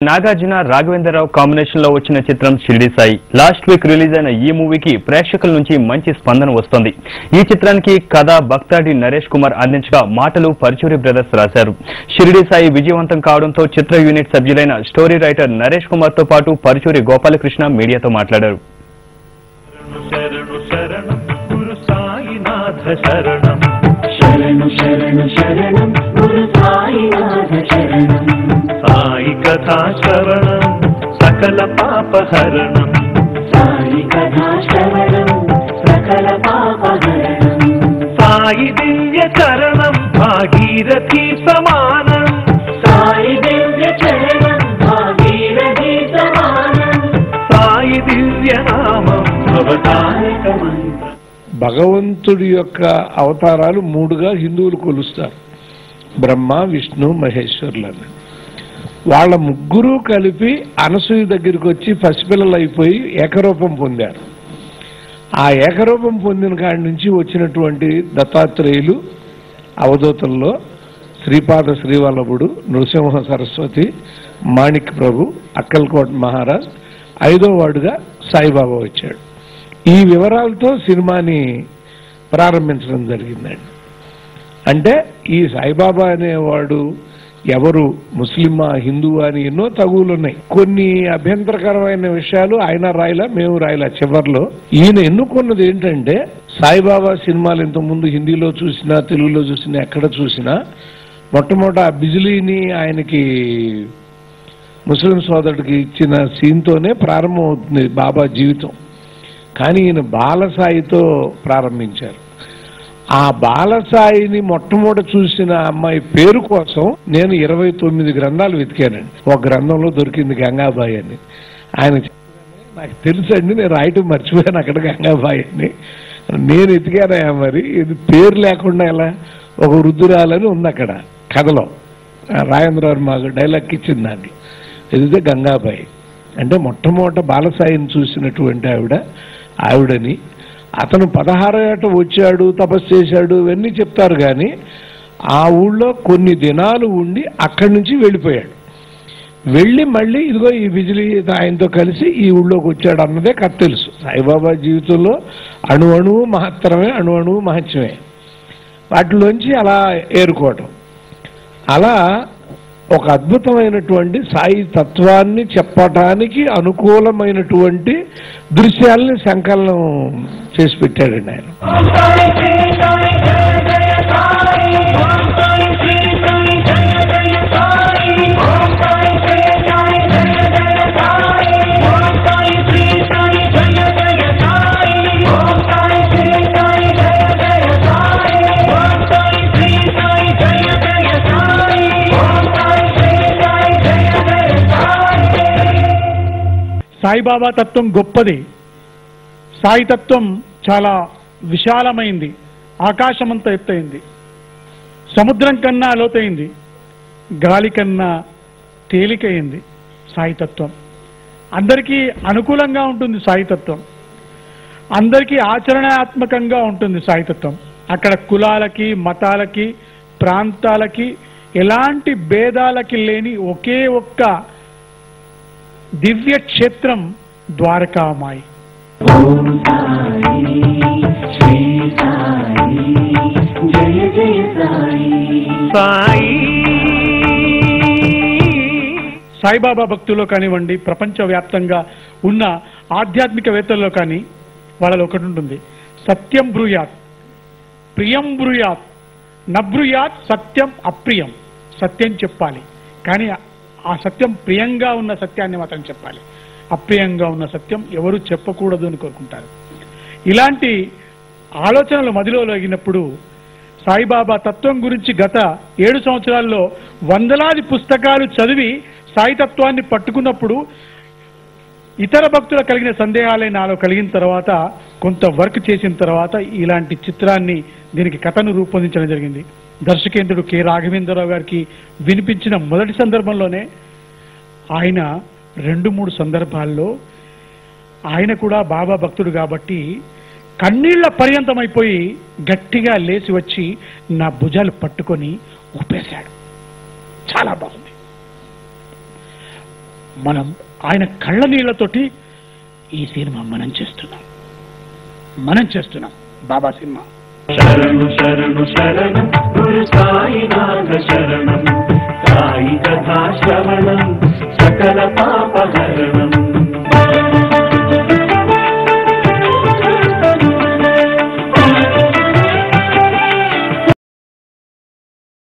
Nagarjuna Raghavendra Rao combination లో వచ్చిన చిత్రం Shiridi Sai last week release అయిన ఈ మూవీకి ప్రేక్షకుల నుంచి మంచి స్పందన వస్తోంది ఈ చిత్రానికి కథ భక్తాడి నరేష్ కుమార్ అందించగా మాటలు పరుచూరి బ్రదర్స్ రాశారు షిరిడి సాయి విజయవంతం కావడంతో చిత్ర యూనిట్ సభ్యులైన స్టోరీ రైటర్ నరేష్ కుమార్ తో పాటు పరుచూరి గోపాలకృష్ణ మీడియాతో మాట్లాడారు శరణు శరణం గురు సాయినాథ శరణం శరణు శరణు శరణం గురు సాయినాథ శరణం సాయి కథా శ్రవణం సకల పాపహరణం సాయి కథా శ్రవణం సకల పాపహరణం సాయి దివ్య చరణం భాగీరథి సమానం సాయి దివ్య చరణం భాగీరథి సమానం సాయి దివ్య నామం తారక మంత్రం భగవంతుడి యొక్క అవతారాలు మూడుగా హిందువులు కొలుస్తారు బ్రహ్మ విష్ణు మహేశ్వరులని వాళ్ళ ముగ్గురు కలిపి అనసూయ దగ్గరికి వచ్చి పసిపిల్లలు అయిపోయి ఏకరూపం పొందారు ఆ ఏకరూపం పొందిన కాడి నుంచి వచ్చినటువంటి దత్తాత్రేయులు అవధూతల్లో శ్రీపాద శ్రీవల్లభుడు నృసింహ సరస్వతి మాణిక్ ప్రభు అక్కల్కోట్ మహారాజ్ ఐదో వాడుగా సాయిబాబా వచ్చాడు ఈ వివరాలతో సినిమాని ప్రారంభించడం జరిగిందండి అంటే ఈ సాయిబాబా అనేవాడు ఎవరు ముస్లిమా హిందువా అని ఎన్నో తగువులు ఉన్నాయి కొన్ని అభ్యంతరకరమైన విషయాలు ఆయన రాయలా మేము రాయలా చివర్లో ఈయన ఎన్నుకున్నది ఏంటంటే సాయిబాబా సినిమాలు ఇంతకుముందు హిందీలో చూసినా తెలుగులో చూసినా ఎక్కడ చూసినా మొట్టమొదట ఆ బిజిలీని ఆయనకి ముస్లిం సోదరుడికి ఇచ్చిన సీన్తోనే ప్రారంభమవుతుంది బాబా జీవితం కానీ ఈయన బాలసాయితో ప్రారంభించారు ఆ బాలసాయిని మొట్టమొదటి చూసిన అమ్మాయి పేరు కోసం నేను ఇరవై తొమ్మిది గ్రంథాలు వెతికానండి ఒక గ్రంథంలో దొరికింది గంగాబాయి అని ఆయన చెప్పగానే నాకు తెలుసండి నేను రాయటం మర్చిపోయాను అక్కడ గంగాబాయి అని నేను ఎతికానయా మరి ఇది పేరు లేకుండా ఎలా ఒక వృద్ధురాలని ఉంది అక్కడ కథలో ఆ రాజేంద్రరావు మాకు డైలాగ్ ఇచ్చింది దాంట్లో ఎదిగితే గంగాబాయి అంటే మొట్టమొదట బాలసాయిని చూసినటువంటి ఆవిడ ఆవిడని అతను పదహారు ఏట వచ్చాడు తపస్సు చేశాడు ఇవన్నీ చెప్తారు కానీ ఆ ఊళ్ళో కొన్ని దినాలు ఉండి అక్కడి నుంచి వెళ్ళిపోయాడు వెళ్ళి మళ్ళీ ఇదిగో ఈ బిజిలీ ఆయనతో కలిసి ఈ ఊళ్ళోకి వచ్చాడు అన్నదే కథ తెలుసు సాయిబాబా జీవితంలో అణు అణువు మహత్తరమే అణు అణువు మహత్యమే వాటిలోంచి అలా ఏరుకోవటం అలా ఒక అద్భుతమైనటువంటి సాయి తత్వాన్ని చెప్పటానికి అనుకూలమైనటువంటి దృశ్యాల్ని సంకలనం చేసి పెట్టాడండి ఆయన సాయిబాబా తత్వం గొప్పది సాయి తత్వం చాలా విశాలమైంది ఆకాశమంత ఎత్తైంది సముద్రం కన్నా లోతైంది గాలి కన్నా తేలికైంది సాయి తత్వం అందరికీ అనుకూలంగా ఉంటుంది సాయి తత్వం అందరికీ ఆచరణాత్మకంగా ఉంటుంది సాయి తత్వం అక్కడ కులాలకి మతాలకి ప్రాంతాలకి ఎలాంటి భేదాలకి లేని ఒకే ఒక్క దివ్య క్షేత్రం ద్వారకామాయి ఓం సాయి శ్రీ సాయి జయ జయ సాయి సాయి సాయిబాబా భక్తుల్లో కానివ్వండి ప్రపంచవ్యాప్తంగా ఉన్న ఆధ్యాత్మికవేత్తల్లో కానీ వాళ్ళలో ఒకటి ఉంటుంది సత్యం బ్రూయాత్ ప్రియం బ్రూయాత్ నబ్రూయాత్ సత్యం అప్రియం సత్యం చెప్పాలి కానీ ఆ సత్యం ప్రియంగా ఉన్న సత్యాన్ని మాత్రం చెప్పాలి అప్రియంగా ఉన్న సత్యం ఎవరు చెప్పకూడదు అని కోరుకుంటారు ఇలాంటి ఆలోచనలు మదిలో లగినప్పుడు సాయిబాబా తత్వం గురించి గత ఏడు సంవత్సరాల్లో వందలాది పుస్తకాలు చదివి సాయి తత్వాన్ని పట్టుకున్నప్పుడు ఇతర భక్తులకు కలిగిన సందేహాలే నాలో కలిగిన తర్వాత కొంత వర్క్ చేసిన తర్వాత ఇలాంటి చిత్రాన్ని దీనికి కథను రూపొందించడం జరిగింది దర్శకేంద్రుడు కె రాఘవేంద్రరావు గారికి వినిపించిన మొదటి సందర్భంలోనే ఆయన రెండు మూడు సందర్భాల్లో ఆయన కూడా బాబా భక్తుడు కాబట్టి కన్నీళ్ల పర్యంతమైపోయి గట్టిగా లేచి వచ్చి నా భుజాలు పట్టుకొని ఊపేశాడు చాలా బాగుంది మనం ఆయన కళ్ళ నీళ్లతోటి ఈ సినిమా మనం చేస్తున్నాం మనం చేస్తున్నాం బాబా సినిమా శరణు శరణు శరణం గురు సాయినాథ శరణం సాయి కథా శ్రవణం